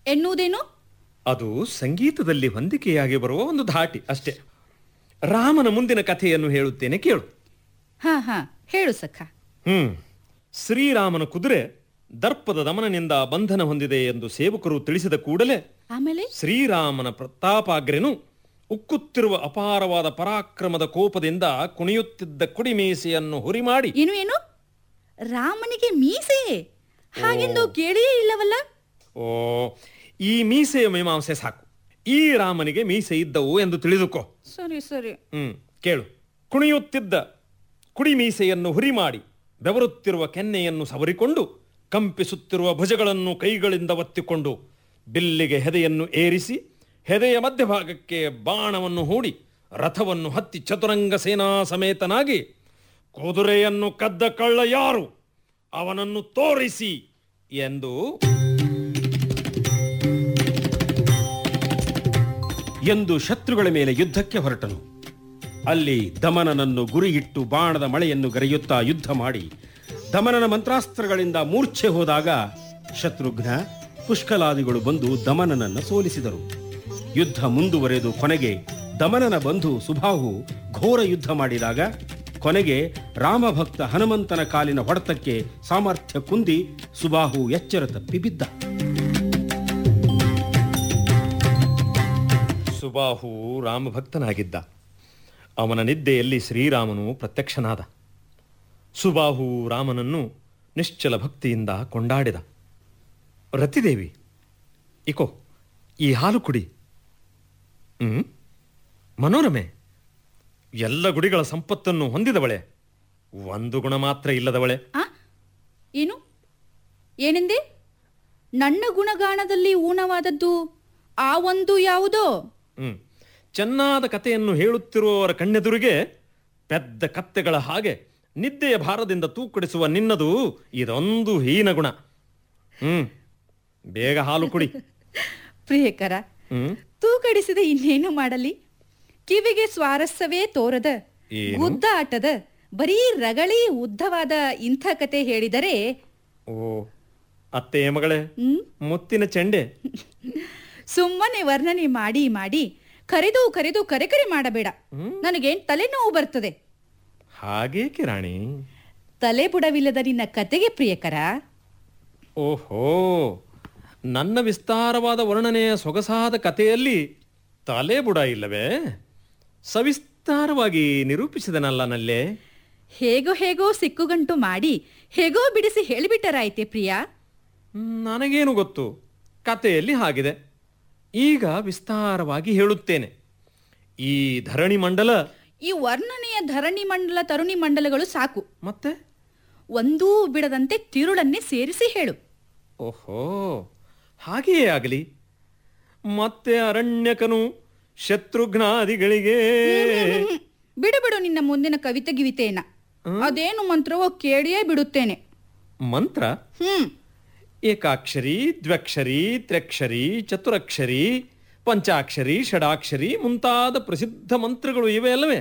ಎನ್ನುವುದೇನು ಅದು ಸಂಗೀತದಲ್ಲಿ ಹೊಂದಿಕೆಯಾಗಿ ಬರುವ ಒಂದು ಧಾಟಿ ಅಷ್ಟೇ ರಾಮನ ಮುಂದಿನ ಕಥೆಯನ್ನು ಹೇಳುತ್ತೇನೆ ಕೇಳು ಹಾ ಹಾ ಹೇಳು ಸಖ ಹ್ಮ್ ಶ್ರೀರಾಮನ ಕುದುರೆ ದರ್ಪದ ದಮನನಿಂದ ಬಂಧನ ಹೊಂದಿದೆ ಎಂದು ಸೇವಕರು ತಿಳಿಸಿದ ಕೂಡಲೇ ಆಮೇಲೆ ಶ್ರೀರಾಮನ ಪ್ರತಾಪಾಗ್ರೆನು ಉಕ್ಕುತ್ತಿರುವ ಅಪಾರವಾದ ಪರಾಕ್ರಮದ ಕೋಪದಿಂದ ಕುಣಿಯುತ್ತಿದ್ದ ಕುಡಿಮೀಸೆಯನ್ನು ಹುರಿ ಮಾಡಿ ಏನು ಏನು ರಾಮನಿಗೆ ಮೀಸೆ ಹಾಗೆಂದು ಕೇಳಿಯೇ ಇಲ್ಲವಲ್ಲ ಓ ಈ ಮೀಸೆಯ ಮೀಮಾಂಸೆ ಸಾಕು ಈ ರಾಮನಿಗೆ ಮೀಸೆ ಇದ್ದವು ಎಂದು ತಿಳಿದುಕೋ ಸರಿ ಸರಿ ಹ್ಮ್ ಕೇಳು ಕುಣಿಯುತ್ತಿದ್ದ ಕುಡಿ ಮೀಸೆಯನ್ನು ಹುರಿ ಮಾಡಿ ಬೆವರುತ್ತಿರುವ ಕೆನ್ನೆಯನ್ನು ಸವರಿಕೊಂಡು ಕಂಪಿಸುತ್ತಿರುವ ಭುಜಗಳನ್ನು ಕೈಗಳಿಂದ ಒತ್ತಿಕೊಂಡು ಬಿಲ್ಲಿಗೆ ಹೆದೆಯನ್ನು ಏರಿಸಿ ಹೆದೆಯ ಮಧ್ಯಭಾಗಕ್ಕೆ ಬಾಣವನ್ನು ಹೂಡಿ ರಥವನ್ನು ಹತ್ತಿ ಚತುರಂಗ ಸೇನಾ ಸಮೇತನಾಗಿ ಕುದುರೆಯನ್ನು ಕದ್ದ ಕಳ್ಳ ಯಾರು ಅವನನ್ನು ತೋರಿಸಿ ಎಂದು ಎಂದು ಶತ್ರುಗಳ ಮೇಲೆ ಯುದ್ಧಕ್ಕೆ ಹೊರಟನು ಅಲ್ಲಿ ದಮನನನ್ನು ಗುರಿಯಿಟ್ಟು ಬಾಣದ ಮಳೆಯನ್ನು ಗರೆಯುತ್ತಾ ಯುದ್ಧ ಮಾಡಿ ದಮನನ ಮಂತ್ರಾಸ್ತ್ರಗಳಿಂದ ಮೂರ್ಛೆ ಹೋದಾಗ ಶತ್ರುಘ್ನ ಪುಷ್ಕಲಾದಿಗಳು ಬಂದು ದಮನನನ್ನು ಸೋಲಿಸಿದರು ಯುದ್ಧ ಮುಂದುವರೆದು ಕೊನೆಗೆ ದಮನನ ಬಂಧು ಸುಬಾಹು ಘೋರ ಯುದ್ಧ ಮಾಡಿದಾಗ ಕೊನೆಗೆ ರಾಮಭಕ್ತ ಹನುಮಂತನ ಕಾಲಿನ ಹೊಡೆತಕ್ಕೆ ಸಾಮರ್ಥ್ಯ ಕುಂದಿ ಸುಬಾಹು ಎಚ್ಚರ ತಪ್ಪಿ ಬಿದ್ದ ಸುಬಾಹು ರಾಮಭಕ್ತನಾಗಿದ್ದ ಅವನ ನಿದ್ದೆಯಲ್ಲಿ ಶ್ರೀರಾಮನು ಪ್ರತ್ಯಕ್ಷನಾದ ಸುಬಾಹು ರಾಮನನ್ನು ನಿಶ್ಚಲ ಭಕ್ತಿಯಿಂದ ಕೊಂಡಾಡಿದ ರತಿದೇವಿ ಇಕೋ ಈ ಹಾಲು ಕುಡಿ ಹ್ಮ್ ಮನೋರಮೆ ಎಲ್ಲ ಗುಡಿಗಳ ಸಂಪತ್ತನ್ನು ಹೊಂದಿದವಳೆ ಒಂದು ಗುಣ ಮಾತ್ರ ಇಲ್ಲದವಳೆ ಆ ಏನು ಏನೆಂದೆ ನನ್ನ ಗುಣಗಾನದಲ್ಲಿ ಊನವಾದದ್ದು ಆ ಒಂದು ಯಾವುದೋ ಹ್ಮ್ ಚೆನ್ನಾದ ಕಥೆಯನ್ನು ಹೇಳುತ್ತಿರುವವರ ಕಣ್ಣೆದುರಿಗೆ ಪೆದ್ದ ಕತ್ತೆಗಳ ಹಾಗೆ ನಿದ್ದೆಯ ಭಾರದಿಂದ ತೂಕಡಿಸುವ ನಿನ್ನದು ಇದೊಂದು ಹೀನ ಗುಣ ಹ್ಮ್ ಬೇಗ ಹಾಲು ಕುಡಿ ಪ್ರಿಯಕರ ಹ್ಮ್ ತೂಕಡಿಸಿದ ಇನ್ನೇನು ಮಾಡಲಿ ಕಿವಿಗೆ ಸ್ವಾರಸ್ಯವೇ ತೋರದ ಏನು? ಗುದ್ದಾಟದ ಬರೀ ರಗಳಿ ಉದ್ದವಾದ ಇಂಥ ಕತೆ ಹೇಳಿದರೆ ಓ ಅತ್ತೆ ಮಗಳೇ ಹ್ಮ್ ಮುತ್ತಿನ ಚೆಂಡೆ ಸುಮ್ಮನೆ ವರ್ಣನೆ ಮಾಡಿ ಮಾಡಿ ಕರೆದು ಕರೆದು ಕರೆ ಕರೆ ಮಾಡಬೇಡ ನನಗೇನ್ ತಲೆನೋವು ಬರ್ತದೆ ಹಾಗೇಕೆ ರಾಣಿ ತಲೆ ಬುಡವಿಲ್ಲದ ನಿನ್ನ ಕತೆಗೆ ಪ್ರಿಯಕರ ಓಹೋ ನನ್ನ ವಿಸ್ತಾರವಾದ ವರ್ಣನೆಯ ಸೊಗಸಾದ ಕಥೆಯಲ್ಲಿ ತಲೆ ಬುಡ ಇಲ್ಲವೇ ಸವಿಸ್ತಾರವಾಗಿ ನಿರೂಪಿಸಿದನಲ್ಲ ನಲ್ಲೇ ಹೇಗೋ ಹೇಗೋ ಸಿಕ್ಕುಗಂಟು ಮಾಡಿ ಹೇಗೋ ಬಿಡಿಸಿ ಹೇಳಿಬಿಟ್ಟರಾಯ್ತೆ ಪ್ರಿಯ ಹ್ಮ್, ನನಗೇನು ಗೊತ್ತು ಕಥೆಯಲ್ಲಿ ಹಾಗಿದೆ ಈಗ ವಿಸ್ತಾರವಾಗಿ ಹೇಳುತ್ತೇನೆ ಈ ಧರಣಿ ಮಂಡಲ ಈ ವರ್ಣನೆಯ ಧರಣಿ ಮಂಡಲ ತರುಣಿ ಮಂಡಲಗಳು ಸಾಕು ಮತ್ತೆ ಒಂದೂ ಬಿಡದಂತೆ ತಿರುಳನ್ನೇ ಸೇರಿಸಿ ಹೇಳು ಓಹೋ ಹಾಗೆಯೇ ಆಗಲಿ ಮತ್ತೆ ಅರಣ್ಯಕನು ಶತ್ರುಘ್ನಾದಿಗಳಿಗೆ ಹ್ಮ್. ಬಿಡು ಬಿಡು ನಿನ್ನ ಮುಂದಿನ ಕವಿತೆ ಗಿವಿತೆಯನ್ನ ಅದೇನು ಮಂತ್ರವೋ ಕೇಳಿಯೇ ಬಿಡುತ್ತೇನೆ ಮಂತ್ರ ಹ್ಮ್ ಏಕಾಕ್ಷರಿ ದ್ವ್ಯಕ್ಷರಿ ತ್ರ್ಯಕ್ಷರಿ ಚತುರಕ್ಷರಿ ಪಂಚಾಕ್ಷರಿ ಷಡಾಕ್ಷರಿ ಮುಂತಾದ ಪ್ರಸಿದ್ಧ ಮಂತ್ರಗಳು ಇವೆ ಅಲ್ಲವೇ